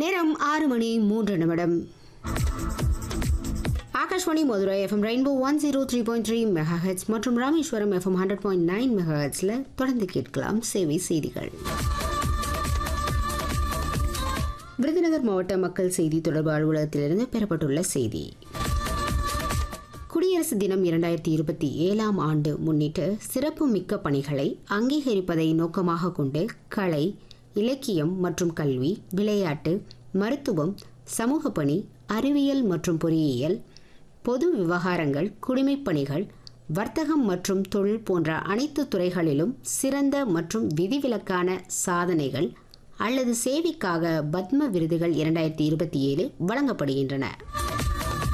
நேரம் ஆறு மணி மூன்று நிமிடம் Akashvani Madurai FM rainbow one zero three point three megahertz மற்றும் Rameswaram FM hundred point nine மெகாஹெட்ஸில் தொடர்ந்து கேட்கலாம் சேவை செய்திகள் விருதுநகர் மாவட்ட மக்கள் செய்தி தொடர்பு அலுவலகத்திலிருந்து பெறப்பட்டுள்ள செய்தி குடியரசு தினம் இரண்டாயிரத்தி இருபத்தி ஏழாம் ஆண்டு முன்னிட்டு சிறப்பு மிக்க பணிகளை அங்கீகரிப்பதை நோக்கமாக கொண்டு கலை இலக்கியம் மற்றும் கல்வி விளையாட்டு மருத்துவம் சமூக பணி அறிவியல் மற்றும் பொறியியல் பொது விவகாரங்கள் குடிமைப் பணிகள் வர்த்தகம் மற்றும் தொழில் போன்ற அனைத்து துறைகளிலும் சிறந்த மற்றும் விதிவிலக்கான சாதனைகள் அல்லது சேவைக்காக பத்ம விருதுகள் இரண்டாயிரத்தி இருபத்தி ஏழு வழங்கப்படுகின்றன